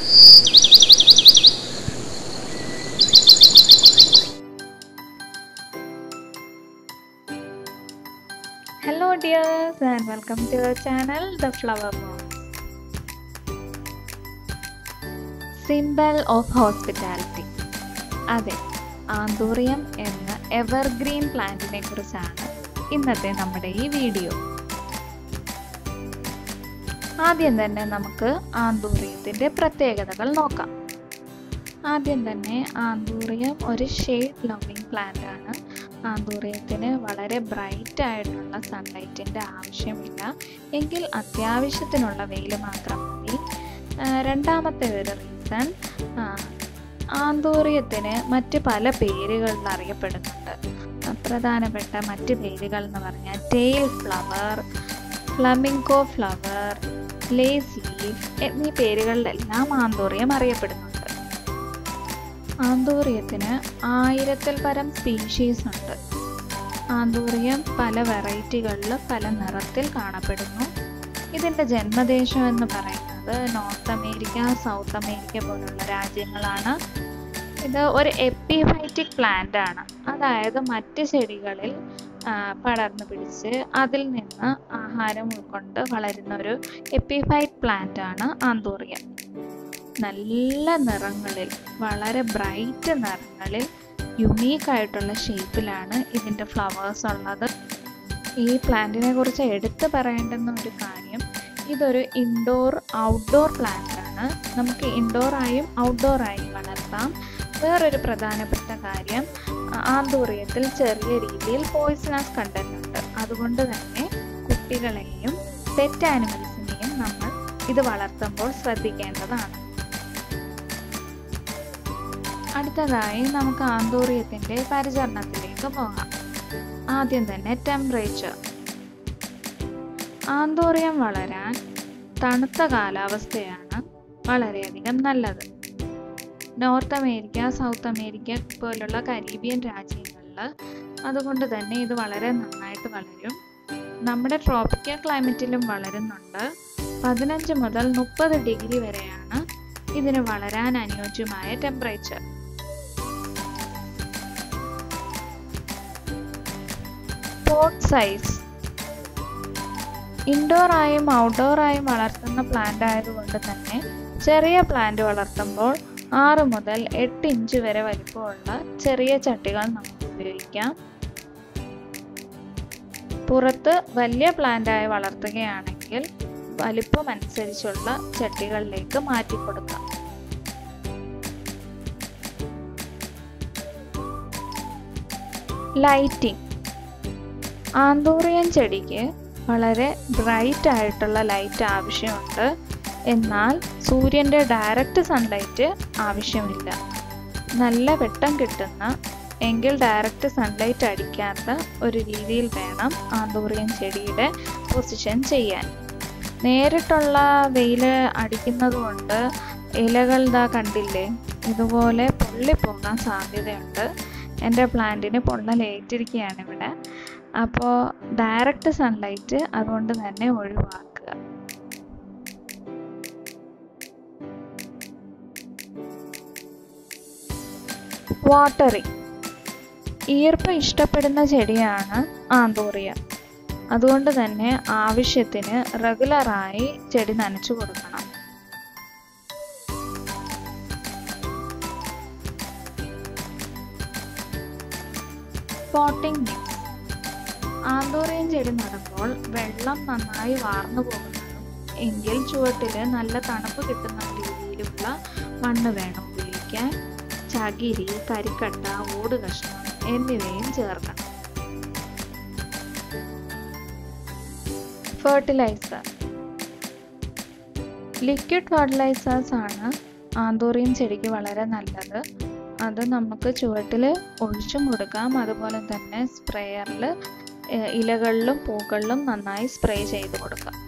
Hello dears and welcome to our channel The Flower Moon. Symbol of hospitality അതെ anthurium എന്ന evergreen പ്ലാന്റിനെ കുറിച്ചാണ് ഇന്നത്തെ നമ്മുടെ ഈ വീഡിയോ ആദ്യം തന്നെ നമുക്ക് ആന്തൂറിയത്തിൻ്റെ പ്രത്യേകതകൾ നോക്കാം ആദ്യം തന്നെ ആന്തൂറിയം ഒരു ഷെയ്ഡ് ലവിങ് പ്ലാന്റ് ആണ് ആന്തൂറിയത്തിന് വളരെ ബ്രൈറ്റ് ആയിട്ടുള്ള സൺലൈറ്റിൻ്റെ ആവശ്യമില്ല എങ്കിൽ അത്യാവശ്യത്തിനുള്ള വെയിൽ മാത്രം മതി രണ്ടാമത്തെ ഒരു റീസൺ ആന്തൂറിയത്തിന് മറ്റ് പല പേരുകളിൽ അറിയപ്പെടുന്നുണ്ട് പ്രധാനപ്പെട്ട മറ്റ് പേരുകൾ എന്ന് പറഞ്ഞാൽ tail flower flamingo flower lace leaf എന്നീ പേരുകളിലെല്ലാം ആന്തൂറിയം അറിയപ്പെടുന്നുണ്ട് ആന്തൂറിയത്തിന് ആയിരത്തിൽ പരം സ്പീഷീസ് ഉണ്ട് ആന്തൂറിയം പല വെറൈറ്റികളിൽ പല നിറത്തിൽ കാണപ്പെടുന്നു ഇതിൻ്റെ ജന്മദേശം എന്ന് പറയുന്നത് നോർത്ത് അമേരിക്ക സൗത്ത് അമേരിക്ക പോലുള്ള രാജ്യങ്ങളാണ് ഇത് ഒരു എപ്പിഫൈറ്റിക് പ്ലാന്റ് ആണ് അതായത് മറ്റ് ചെടികളിൽ പടർന്നു പിടിച്ച് അതിൽ നിന്ന് ആഹാരം ഉൾക്കൊണ്ട് വളരുന്ന ഒരു എപ്പിഫൈറ്റ് പ്ലാന്റ് ആണ് ആന്തൂറിയം നല്ല നിറങ്ങളിൽ വളരെ ബ്രൈറ്റ് നിറങ്ങളിൽ യുണീക്ക് ആയിട്ടുള്ള ഷേപ്പിലാണ് ഇതിൻ്റെ ഫ്ലവേഴ്സ് ഉള്ളത് ഈ പ്ലാന്റിനെ കുറിച്ച് എടുത്തു പറയേണ്ടുന്ന ഒരു കാര്യം ഇതൊരു ഇൻഡോർ ഔട്ട്ഡോർ പ്ലാന്റ് ആണ് നമുക്ക് ഇൻഡോറായും ഔട്ട്ഡോറായും വളർത്താം വേറൊരു പ്രധാനപ്പെട്ട കാര്യം ആന്തൂറിയത്തിൽ ചെറിയ രീതിയിൽ പോയിസണസ് കണ്ടന്റ് ഉണ്ട് അതുകൊണ്ട് തന്നെ കുട്ടികളെയും പെറ്റ് ആനിമൽസിനെയും നമ്മൾ ഇത് വളർത്തുമ്പോൾ ശ്രദ്ധിക്കേണ്ടതാണ് അടുത്തതായി നമുക്ക് ആന്തൂറിയത്തിൻ്റെ പരിചരണത്തിലേക്ക് പോകാം ആദ്യം തന്നെ ടെമ്പറേച്ചർ ആന്തൂറിയം വളരാൻ തണുത്ത കാലാവസ്ഥയാണ് വളരെയധികം നല്ലത് നോർത്ത് അമേരിക്ക സൗത്ത് അമേരിക്ക പോലുള്ള കരീബിയൻ രാജ്യങ്ങളിൽ അതുകൊണ്ട് തന്നെ ഇത് വളരെ നന്നായിട്ട് വളരും നമ്മുടെ ട്രോപ്പിക്കൽ ക്ലൈമറ്റിലും വളരുന്നുണ്ട് പതിനഞ്ച് മുതൽ മുപ്പത് ഡിഗ്രി വരെയാണ് ഇതിന് വളരാൻ അനുയോജ്യമായ ടെമ്പറേച്ചർ പോട്ട് സൈസ് ഇൻഡോറായും ഔട്ട്ഡോറായും വളർത്തുന്ന പ്ലാന്റ് ആയതുകൊണ്ട് തന്നെ ചെറിയ പ്ലാന്റ് വളർത്തുമ്പോൾ ആറ് മുതൽ എട്ട് ഇഞ്ച് വരെ വലിപ്പമുള്ള ചെറിയ ചട്ടികൾ നമുക്ക് ഉപയോഗിക്കാം പുറത്ത് വലിയ പ്ലാന്റായി വളർത്തുകയാണെങ്കിൽ വലിപ്പം അനുസരിച്ചുള്ള ചട്ടികളിലേക്ക് മാറ്റി കൊടുക്കാം ലൈറ്റിംഗ് ആന്തൂറിയൻ ചെടിക്ക് വളരെ ബ്രൈറ്റ് ആയിട്ടുള്ള ലൈറ്റ് ആവശ്യമുണ്ട് എന്നാൽ സൂര്യൻ്റെ ഡയറക്റ്റ് സൺലൈറ്റ് ആവശ്യമില്ല നല്ല വെട്ടം കിട്ടുന്ന എങ്കിൽ ഡയറക്റ്റ് സൺലൈറ്റ് അടിക്കാത്ത ഒരു രീതിയിൽ വേണം ആന്തൂറിയൻ ചെടിയുടെ പൊസിഷൻ ചെയ്യാൻ നേരിട്ടുള്ള വെയിൽ അടിക്കുന്നത് കൊണ്ട് ഇലകൾ ഇതാ കണ്ടില്ലേ ഇതുപോലെ പൊള്ളിപ്പോകാൻ സാധ്യതയുണ്ട് എൻ്റെ പ്ലാന്റിന് പൊള്ളലേറ്റിരിക്കുകയാണ് ഇവിടെ അപ്പോൾ ഡയറക്റ്റ് സൺലൈറ്റ് അതുകൊണ്ട് തന്നെ ഒഴിവാക്കുക വാട്ടറിങ് ഈർപ്പം ഇഷ്ടപ്പെടുന്ന ചെടിയാണ് ആന്തൂറിയ അതുകൊണ്ട് തന്നെ ആവശ്യത്തിന് റെഗുലറായി ചെടി നനച്ചു കൊടുക്കണം പോട്ടിംഗ് മിക്സ് ആന്തൂറിയൻ ചെടി നടുമ്പോൾ വെള്ളം നന്നായി വാർന്നു പോകുന്നതും എങ്കിൽ ചുവട്ടിൽ നല്ല തണുപ്പ് കിട്ടുന്ന രീതിയിലുള്ള മണ്ണ് വേണം ഉപയോഗിക്കാൻ ചകിരി കരിക്കട്ട ഓട് കഷ്ണം എന്നിവയും ചേർക്കണം ഫെർട്ടിലൈസർ ലിക്വിഡ് ഫെർട്ടിലൈസേഴ്സ് ആണ് ആന്തൂറിയൻ ചെടിക്ക് വളരെ നല്ലത് അത് നമുക്ക് ചുവട്ടിൽ ഒഴിച്ചും കൊടുക്കാം അതുപോലെ തന്നെ സ്പ്രേയറിൽ ഇലകളിലും പൂക്കളിലും നന്നായി സ്പ്രേ ചെയ്ത് കൊടുക്കാം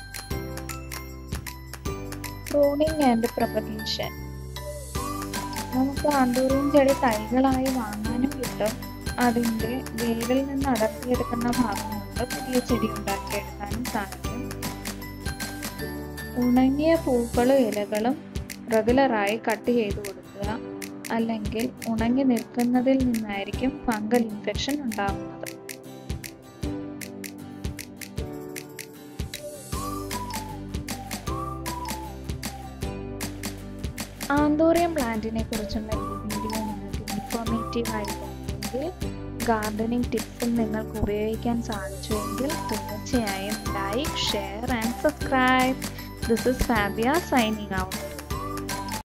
പ്രൂണിങ് ആൻഡ് പ്രൊപ്പഗേഷൻ നമുക്ക് ആന്തൂറിയൻ ചെടി തൈകളായി വാങ്ങാനും കിട്ടും അതിൻ്റെ വേരിൽ നിന്ന് അടർത്തിയെടുക്കുന്ന ഭാഗം കൊണ്ട് പുതിയ ചെടി ഉണ്ടാക്കിയെടുക്കാനും സാധിക്കും ഉണങ്ങിയ പൂക്കളും ഇലകളും റെഗുലറായി കട്ട് ചെയ്ത് കൊടുക്കുക അല്ലെങ്കിൽ ഉണങ്ങി നിൽക്കുന്നതിൽ നിന്നായിരിക്കും ഫംഗൽ ഇൻഫെക്ഷൻ ഉണ്ടാകുന്നത് ആന്തോറിയം പ്ലാന്റിനെ കുറിച്ചുള്ള ഈ വീഡിയോ നിങ്ങൾക്ക് ഇൻഫോർമേറ്റീവ് ആയി തോന്നിയെങ്കിൽ ഗാർഡനിങ് ടിപ്സും നിങ്ങൾക്ക് ഉപയോഗിക്കാൻ സാധിച്ചുവെങ്കിൽ തീർച്ചയായും like share and subscribe this is Fabia signing out